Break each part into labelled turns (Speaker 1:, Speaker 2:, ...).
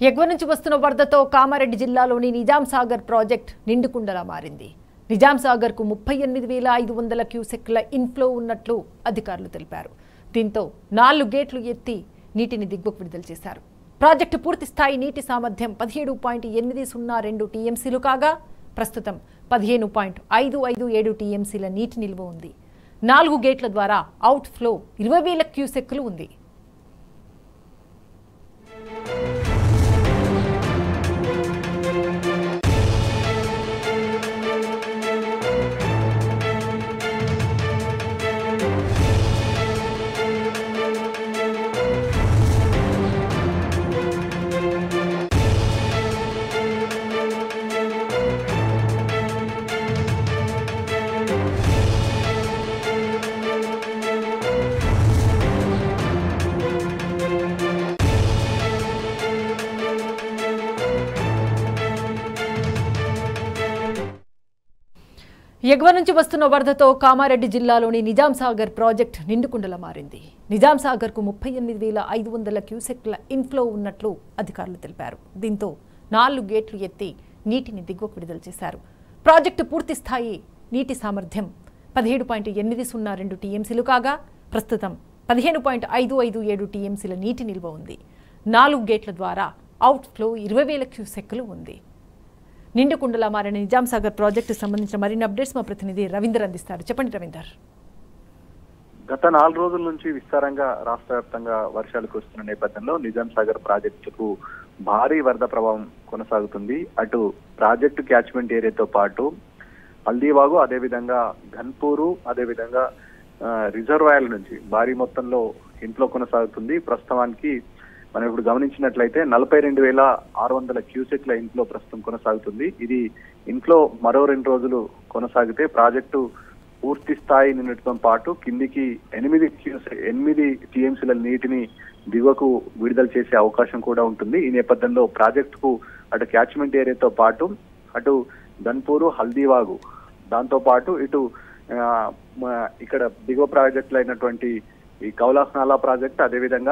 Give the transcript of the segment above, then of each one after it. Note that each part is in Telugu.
Speaker 1: ఎగువ నుంచి వస్తున్న వరదతో కామారెడ్డి జిల్లాలోని నిజాం సాగర్ ప్రాజెక్ట్ నిండుకుండలా మారింది నిజాం సాగర్కు ముప్పై ఎనిమిది వేల ఐదు వందల క్యూసెక్ల ఇన్ఫ్లో ఉన్నట్లు అధికారులు తెలిపారు దీంతో నాలుగు గేట్లు ఎత్తి నీటిని దిగువకు విడుదల చేశారు ప్రాజెక్టు పూర్తి స్థాయి నీటి సామర్థ్యం పదిహేడు పాయింట్ ఎనిమిది సున్నా రెండు టీఎంసీలు కాగా ప్రస్తుతం పదిహేను పాయింట్ ఐదు ఐదు ఏడు టీఎంసీల నీటి నిల్వ ఉంది నాలుగు గేట్ల ద్వారా అవుట్ ఫ్లో ఇరవై వేల క్యూసెక్కులు ఉంది ఎగువ నుంచి వస్తున్న వరదతో కామారెడ్డి జిల్లాలోని నిజాం సాగర్ ప్రాజెక్ట్ నిండుకుండలా మారింది నిజాం సాగర్కు ముప్పై ఎనిమిది వేల ఐదు వందల క్యూసెక్ల ఇన్ఫ్లో ఉన్నట్లు అధికారులు తెలిపారు దీంతో నాలుగు గేట్లు ఎత్తి నీటిని దిగువకు విడుదల చేశారు ప్రాజెక్టు పూర్తి స్థాయి నీటి సామర్థ్యం పదిహేడు పాయింట్ ఎనిమిది సున్నా రెండు టీఎంసీలు కాగా ప్రస్తుతం పదిహేను పాయింట్ ఐదు ఐదు ఏడు టీఎంసీల నీటి నిల్వ ఉంది నాలుగు గేట్ల ద్వారా అవుట్ ఫ్లో ఇరవై వేల క్యూసెక్కులు ఉంది నిండుకుండలా మారిన నిజాం సాగర్ ప్రాజెక్టు సంబంధించిన మరిన్ని అప్డేట్స్ మా ప్రతినిధి రవీందర్ అందిస్తారు చెప్పండి రవీందర్
Speaker 2: గత నాలుగు రోజుల నుంచి విస్తారంగా రాష్ట్ర వ్యాప్తంగా వర్షాలు కురుస్తున్న నేపథ్యంలో నిజాం సాగర్ ప్రాజెక్టుకు భారీ వరద ప్రభావం కొనసాగుతుంది అటు ప్రాజెక్టు క్యాచ్మెంట్ ఏరియాతో పాటు హల్దీవాగు అదేవిధంగా ఘన్పూరు అదేవిధంగా ఆ, రిజర్వాయర్ల నుంచి భారీ మొత్తంలో ఇంట్లో కొనసాగుతుంది ప్రస్తుతానికి మనం ఇప్పుడు గమనించినట్లయితే నలభై రెండు వేల ఆరు వందల క్యూసెక్ల ఇంట్లో ప్రస్తుతం కొనసాగుతుంది ఇది ఇంట్లో మరో రెండు రోజులు కొనసాగితే ప్రాజెక్టు పూర్తి స్థాయి నిండటంతో పాటు కిందికి ఎనిమిది క్యూసె ఎనిమిది టీఎంసీల నీటిని దిగువకు విడుదల చేసే అవకాశం కూడా ఉంటుంది ఈ నేపథ్యంలో ప్రాజెక్టుకు అటు క్యాచ్మెంట్ ఏరియాతో పాటు అటు ధన్పూరు హల్దీవాగు దాంతో పాటు ఇటు ఆ, మ- ఇక్కడ దిగువ ప్రాజెక్టులు అయినటువంటి ఈ కౌలాస్ నాలా ప్రాజెక్ట్ అదేవిధంగా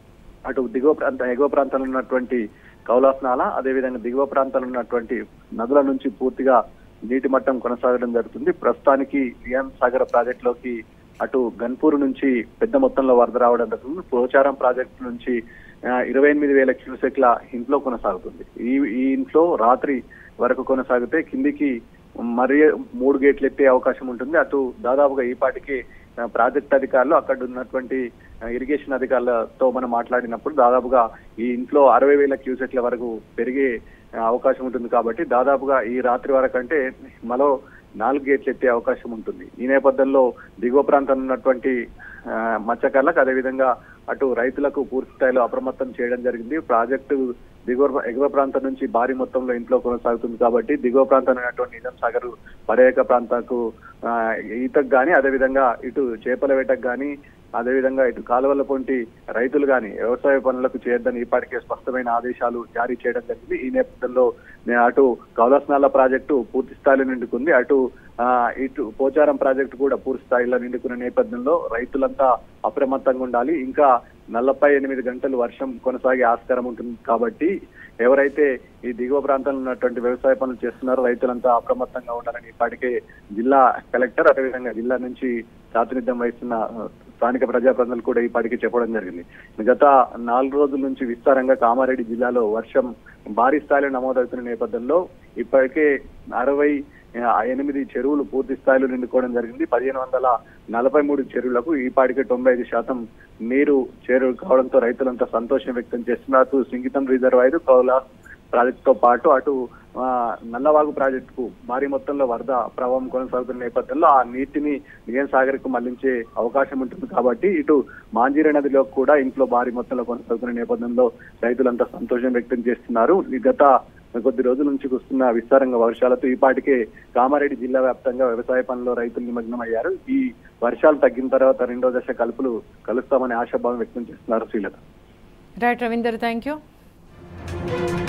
Speaker 2: అటు దిగువ ప్రాంత ఎగువ ప్రాంతాల్లో ఉన్నటువంటి కౌలాస్ నాలా అదేవిధంగా దిగువ ప్రాంతాల్లో ఉన్నటువంటి నదుల నుంచి పూర్తిగా నీటి మట్టం కొనసాగడం జరుగుతుంది ప్రస్తుతానికి నియాం సాగర్ ప్రాజెక్టులోకి అటు గన్పూర్ నుంచి పెద్ద మొత్తంలో వరద రావడం జరుగుతుంది పోచారం ప్రాజెక్టు నుంచి ఆ, ఇరవై ఎనిమిది వేల క్యూసెక్ల ఇంట్లో కొనసాగుతుంది ఈ ఈ ఇంట్లో రాత్రి వరకు కొనసాగితే కిందికి మరి మూడు గేట్లు ఎత్తే అవకాశం ఉంటుంది అటు దాదాపుగా ఈ పాటికి ఆ, ప్రాజెక్ట్ అధికారులు అక్కడ ఉన్నటువంటి ఆ, ఇరిగేషన్ అధికారులతో మనం మాట్లాడినప్పుడు దాదాపుగా ఈ ఇంట్లో అరవై వేల క్యూసెక్ల వరకు పెరిగే ఆ, అవకాశం ఉంటుంది కాబట్టి దాదాపుగా ఈ రాత్రి వరకు అంటే మరో నాలుగు గేట్లు ఎత్తే అవకాశం ఉంటుంది ఈ నేపథ్యంలో దిగువ ప్రాంతంలో ఉన్నటువంటి ఆ, మత్స్యకారులకు అదేవిధంగా అటు రైతులకు పూర్తి స్థాయిలో అప్రమత్తం చేయడం జరిగింది ప్రాజెక్టు దిగువ ఎగువ ప్రాంతం నుంచి భారీ మొత్తంలో ఇంట్లో కొనసాగుతుంది కాబట్టి దిగువ ప్రాంతంలో ఉన్నటువంటి నిజాం సాగర్ పర్యాటక ప్రాంతాలకు ఆ, ఈతకు గాని అదేవిధంగా ఇటు చేపల వేటకు గాని అదేవిధంగా ఇటు కాలువల పొంటి రైతులు గాని వ్యవసాయ పనులకు చేయొద్దని ఇప్పటికే స్పష్టమైన ఆదేశాలు జారీ చేయడం జరిగింది ఈ నేపథ్యంలో నే- అటు కౌలాస్నాల ప్రాజెక్టు పూర్తి స్థాయిలో నిండుకుంది అటు ఆ, ఇటు పోచారం ప్రాజెక్టు కూడా పూర్తి స్థాయిలో నిండుకున్న నేపథ్యంలో రైతులంతా అప్రమత్తంగా ఉండాలి ఇంకా నలభై ఎనిమిది గంటలు వర్షం కొనసాగే ఆస్కారం ఉంటుంది కాబట్టి ఎవరైతే ఈ దిగువ ప్రాంతంలో ఉన్నటువంటి వ్యవసాయ పనులు చేస్తున్నారో రైతులంతా అప్రమత్తంగా ఉండాలని ఇప్పటికే జిల్లా కలెక్టర్ అదేవిధంగా జిల్లా నుంచి ప్రాతినిధ్యం వహిస్తున్న ఆ, స్థానిక ప్రజాప్రతినిధులు కూడా ఇప్పటికే చెప్పడం జరిగింది గత నాలుగు రోజుల నుంచి విస్తారంగా కామారెడ్డి జిల్లాలో వర్షం భారీ స్థాయిలో నమోదవుతున్న నేపథ్యంలో ఇప్పటికే అరవై ఆ, ఎనిమిది చెరువులు పూర్తి స్థాయిలో నిండుకోవడం జరిగింది పదిహేను వందల నలభై మూడు చెరువులకు ఈ పాటికే తొంభై ఐదు శాతం నీరు చేరు కావడంతో రైతులంతా సంతోషం వ్యక్తం చేస్తున్నారు సింగితం రిజర్వాయర్ కౌలా ప్రాజెక్ట్ తో పాటు అటు ఆ, నల్లవాగు ప్రాజెక్టుకు భారీ మొత్తంలో వరద ప్రభావం కొనసాగుతున్న నేపథ్యంలో ఆ నీటిని నిజాం సాగర్ కు మళ్లించే అవకాశం ఉంటుంది కాబట్టి ఇటు మాంజీర నదిలో కూడా ఇంట్లో భారీ మొత్తంలో కొనసాగుతున్న నేపథ్యంలో రైతులంతా సంతోషం వ్యక్తం చేస్తున్నారు ఈ గత కొద్ది రోజుల నుంచి కురుస్తున్న విస్తారంగా వర్షాలతో ఈ పాటికే కామారెడ్డి జిల్లా వ్యాప్తంగా వ్యవసాయ పనుల్లో రైతులు నిమగ్నం అయ్యారు ఈ వర్షాలు తగ్గిన తర్వాత రెండో దశ కలుపులు కలుస్తామని ఆశాభావం వ్యక్తం చేస్తున్నారు Srilatha
Speaker 1: right Ravinder thank you